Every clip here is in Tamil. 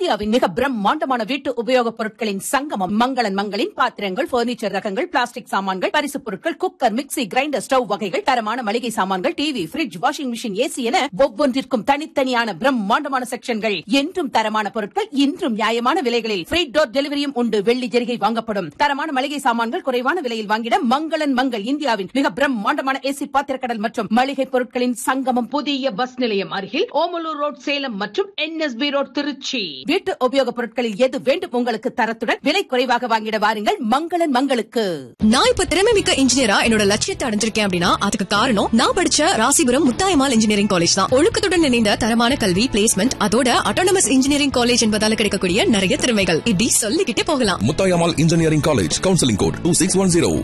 இந்தியாவின் மிக பிரம்மாண்டமான வீட்டு உபயோகப் பொருட்களின் சங்கமம் மங்களன் மங்களின் பாத்திரங்கள் பர்னிச்சர் ரகங்கள் பிளாஸ்டிக் சாமான்கள் பரிசுப் பொருட்கள் குக்கர் மிக்ஸி கிரைண்டர் ஸ்டவ் வகைகள் தரமான மளிகை சாமான்கள் TV fridge washing machine AC என ஒவ்வொன்றிற்கும் தனித்தனியான பிரம்மாண்டமான செக்ஷன்கள் என்றும் தரமான பொருட்கள் இன்றும் நியாயமான விலைகளில் ஃப்ரீ டோர் டெலிவரியும் உண்டு வெள்ளி ஜெரிகை வாங்கப்படும் தரமான மளிகை சாமான்கள் குறைவான விலையில் வாங்கிட மங்களன் மங்கள் இந்தியாவின் மிக பிரம்மாண்டமான ஏசி பாத்திரக்கடல் மற்றும் மளிகை பொருட்களின் சங்கமம் புதிய பஸ் நிலையம் அருகில் ஓமலூர் ரோட் சேலம் மற்றும் என்எஸ்பி ரோட் திருச்சி வீட்டு உபயோகப் பொருட்களில் எது வேண்டும் உங்களுக்கு தரத்துடன் விலை குறைவாக வாங்கிட வாருங்கள் மங்களன் மங்களுக்கு நான் இப்ப திறமை மிக்க இன்ஜினியரா என்னோட லட்சியத்தை அடைஞ்சிருக்கேன் அப்படின்னா அதுக்கு காரணம் நான் படிச்ச ராசிபுரம் முத்தாயமால் இன்ஜினியரிங் காலேஜ் தான் ஒழுக்கத்துடன் இணைந்த தரமான கல்வி பிளேஸ்மெண்ட் அதோட அட்டானமஸ் இன்ஜினியரிங் காலேஜ் என்பதால கிடைக்கக்கூடிய நிறைய திறமைகள் இப்படி சொல்லிக்கிட்டே போகலாம் Muthayammal engineering college counselling code two six one zero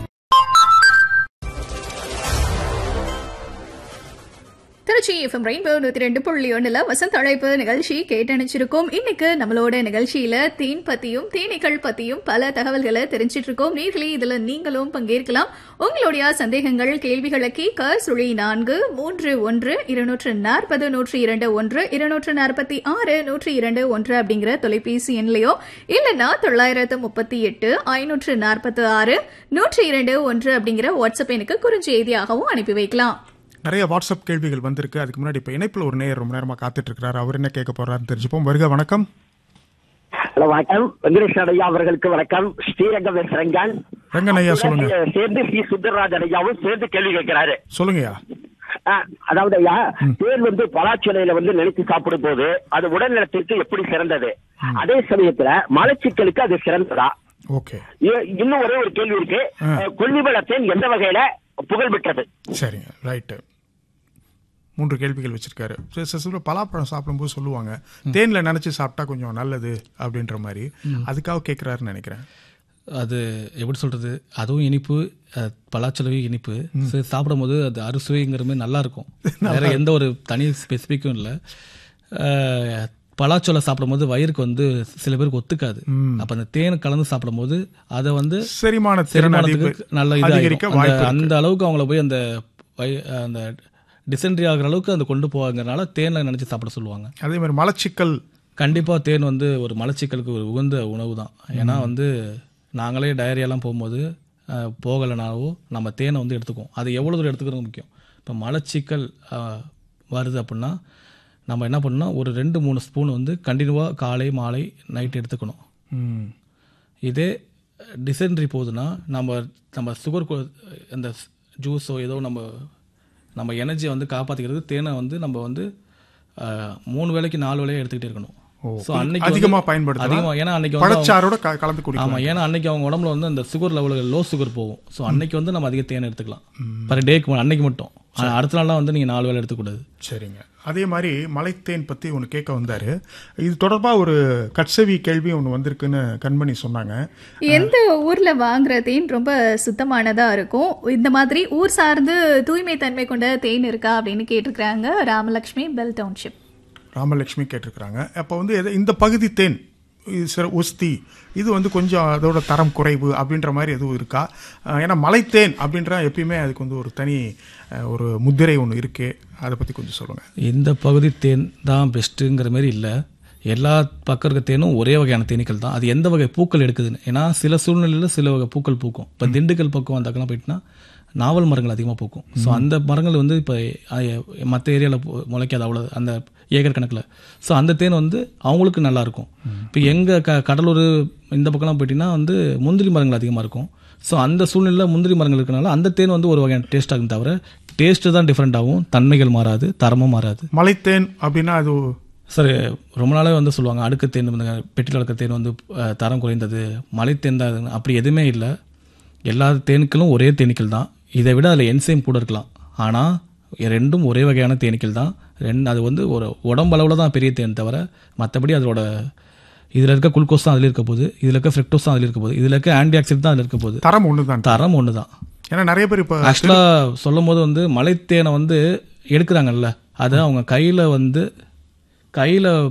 Tiruchi FM rainbow நூத்தி ரெண்டு புள்ளி ஒண்ணுல வசந்த் அழைப்பு நிகழ்ச்சி கேட்டணிச்சிருக்கோம் இன்னைக்கு நம்மளோட நிகழ்ச்சியில தேன் பத்தியும் தேனீக்கள் பத்தியும் பல தகவல்களை தெரிஞ்சிட்டு இருக்கோம் நேர்களே இதுல நீங்களும் பங்கேற்கலாம் உங்களுடைய சந்தேகங்கள் கேள்விகளை கேட்க சுழி நான்கு மூன்று ஒன்று இருநூற்று நாற்பது நூற்றி இரண்டு ஒன்று இருநூற்று நாற்பத்தி ஆறு நூற்றி இரண்டு ஒன்று அப்படிங்கிற தொலைபேசி எண்லையோ இல்லைன்னா தொள்ளாயிரத்து முப்பத்தி எட்டு ஐநூற்று நாற்பத்தி ஆறு நூற்றி இரண்டு ஒன்று அப்படிங்கிற வாட்ஸ்அப் எனக்கு குறுஞ்செய்தியாகவும் அனுப்பி வைக்கலாம் நிறைய வாட்ஸ்அப் கேள்விகள் வந்திருக்கு அதுக்கு முன்னாடி இப்போ இணைப்பில் ஒரு நேயர் ரொம்ப நேரமாக காத்துட்டு இருக்கிறாரு அவர் என்ன கேட்க போறாருன்னு தெரிஞ்சுப்போம் வருக வணக்கம் ஹலோ வணக்கம் வெங்கடேஷ் ஐயா அவர்களுக்கு வணக்கம் ஸ்ரீரங்கம் எஸ் ரங்கன் ரங்கன் ஐயா சொல்லுங்க சேர்ந்து ஸ்ரீ சுந்தரராஜன் ஐயாவும் சேர்ந்து கேள்வி கேட்கிறாரு சொல்லுங்கய்யா ஆ, அதாவது ஐயா தேன் வந்து பலாச்சுளையில வந்து நினைத்து சாப்பிடும் போது அது உடல் நலத்திற்கு எப்படி சிறந்தது அதே சமயத்துல மலச்சிக்கலுக்கு அது சிறந்ததா ஓகே இ- இன்னும் ஒரே ஒரு கேள்வி இருக்கு ஆ. அஹ், கொல்லிமலை தேன் எந்த வகையில புகழ் பெற்றது சரிங்க ரைட்டு மூன்று கேள்விகள் வச்சிருக்காரு சரி, சில சில பலாப்பழம் சாப்பிடும்போது சொல்லுவாங்க தேன்ல நினைச்சு சாப்பிட்டா கொஞ்சம் நல்லது அப்படின்ற மாதிரி அதுக்காக கேட்கிறாருன்னு நினைக்கிறேன் அது எப்படி சொல்றது அதுவும் இனிப்பு அஹ், பலாச்சலவையும் இனிப்பு சரி, சாப்பிடும்போது அது அறுசுவைங்கிற மாதிரி நல்லா இருக்கும் வேற எந்த ஒரு தனி ஸ்பெசிஃபிக்கும் இல்லை பலாச்சோலை சாப்பிடும்போது வயிறுக்கு வந்து சில பேருக்கு ஒத்துக்காது அப்ப அந்த தேன் கலந்து சாப்பிடும்போது அதை வந்து செரிமான திறன் செரிமானத்துக்கு அதிக- நல்ல அதிகரிக்க இதாகிரும். வாய்ப்பு அந்த இருக்கு. அந்த அளவுக்கு அவங்கள போய் அந்த வய- அந்த டிசென்ட்ரி ஆகிற அளவுக்கு அந்த கொண்டு போவாங்கறனால தேனை நினைச்சு சாப்பிட சொல்லுவாங்க அதே மாதிரி மலச்சிக்கல் கண்டிப்பா தேன் வந்து ஒரு மலச்சிக்கலுக்கு ஒரு உகந்த உணவு தான் ஏன்னா வந்து நாங்களே டயரியாலாம் போகும்போது அஹ், போகலைனாவோ நம்ம தேனை வந்து எடுத்துக்குவோம் அது எவ்வளோ தூரம் எடுத்துக்கிறது முக்கியம் இப்போ மலச்சிக்கல் அஹ், வருது அப்படின்னா நம்ம என்ன பண்ணணும் ஒரு ரெண்டு மூணு ஸ்பூன் வந்து கண்டினியூவாக காலை மாலை நைட் எடுத்துக்கணும் ம். இதே டிசென்ட்ரி போகுதுன்னா நம்ம நம்ம சுகர் இந்த ஜூஸோ ஏதோ நம்ம நம்ம எனர்ஜியை வந்து காப்பாற்றிக்கிறது தேனை வந்து நம்ம வந்து அஹ், மூணு வேளைக்கு நாலு வேளையை எடுத்துக்கிட்டே இருக்கணும் ஓ, ஸோ அன்னைக்கு வந்து அதிகமா பயன்படுத்தலாம். அதிகமா ஏன்னா அன்னைக்கு வந்து அவங்க- பழச்சாரோட க- கலந்து குடிக்கலாம் ஆமா ஏன்னா அன்னைக்கு அவங்க உடம்புல வந்து அந்த சுகர் லெவலுக்கு லோ சுகர் போகும் ஸோ அன்னைக்கு வந்து நம்ம அதிக தேன் எடுத்துக்கலாம் பர் டேக்கு அன்னைக்கு மட்டும் ஆனா அடுத்த நாள்லாம் வந்து நீங்க நாலு வேளை எடுத்துக்கூடாது சரிங்க அதே மாதிரி மலைத்தேன் பற்றி ஒன்று கேட்க வந்தார் இது தொடர்பாக ஒரு கட்சவி கேள்வி ஒன்று வந்திருக்குன்னு கண்மணி சொன்னாங்க எந்த ஊர்ல வாங்குற தேன் ரொம்ப சுத்தமானதா இருக்கும் இந்த மாதிரி ஊர் சார்ந்து தூய்மை தன்மை கொண்ட தேன் இருக்கா அப்படின்னு கேட்டிருக்கிறாங்க ராமலட்சுமி பெல் டவுன்ஷிப் ராமலட்சுமி கேட்டிருக்கிறாங்க அப்போ வந்து எது- இந்த பகுதி தேன் இது சிற உஸ்தி இது வந்து கொஞ்சம் அதோட தரம் குறைவு அப்படின்ற மாதிரி எதுவும் இருக்கா அஹ் ஏன்னா மலைத்தேன் அப்படின்ற எப்பயுமே அதுக்கு வந்து ஒரு தனி அஹ், ஒரு முத்திரை ஒன்று இருக்கு அதை பற்றி கொஞ்சம் சொல்லுங்கள் இந்த பகுதி தேன் தான் பெஸ்ட்டுங்கிற மாதிரி இல்லை எல்லா பக்கம் இருக்க தேனும் ஒரே வகையான தேனீக்கள் தான் அது எந்த வகை பூக்கள் எடுக்குதுன்னு ஏன்னா சில சூழ்நிலையில் சில வகை பூக்கள் பூக்கும் இப்போ திண்டுக்கல் பக்கம் அந்த பக்கம் போயிட்டுனா நாவல் மரங்கள் அதிகமாக பூக்கும் ஸோ அந்த மரங்கள் வந்து இப்போ மற்ற ஏரியாவில் முளைக்காது அவ்வளோ அந்த ஏக்கர் கணக்கில் ஸோ அந்த தேன் வந்து அவங்களுக்கு நல்லா இருக்கும் இப்போ எங்கள் க கடலூர் இந்த பக்கம்லாம் போயிட்டீங்கன்னா வந்து முந்திரி மரங்கள் அதிகமாக இருக்கும் ஸோ அந்த சூழ்நிலையில் முந்திரி மரங்கள் இருக்கனால அந்த தேன் வந்து ஒரு வகையான டேஸ்ட் ஆகும் தவிர டேஸ்ட்டு தான் டிஃப்ரெண்ட் ஆகும் தன்மைகள் மாறாது தரமும் மாறாது மலைத்தேன் அப்படின்னா அது சார் ரொம்ப நாளாவே வந்து சொல்லுவாங்க அடுக்கு தேன் வந்து பெட்டியில் அடுக்க தேன் வந்து அஹ், தரம் குறைந்தது மலைத்தேன் தான் அது. அப்படி எதுவுமே இல்லை எல்லா தேனீக்களும் ஒரே தேனீக்கள் தான் இதை விட அதில் என்சைம் கூட இருக்கலாம் ஆனால் ரெண்டும் ஒரே வகையான தேனீக்கள் தான் ரெண்டு அது வந்து ஒரு உடம்பளவில் தான் பெரிய தேன் தவிர மற்றபடி அதோட இதில் இருக்க குளுக்கோஸ் தான் அதில் இருக்க போகுது இதில் இருக்க ஃப்ரெக்டோஸ் தான் அதில் இருக்க போகுது இதில் இருக்க ஆன்டி ஆக்சிடென்ட் தான் அதில் இருக்க போகுது தரம் ஒன்று தான் தரம் ஒன்று தான் ஏன்னா நிறைய பேர் இப்போ ஆக்சுவலாக சொல்லும் போது வந்து மலைத்தேனை வந்து எடுக்கிறாங்கல்ல அதை அவங்க கையில் வந்து கையில்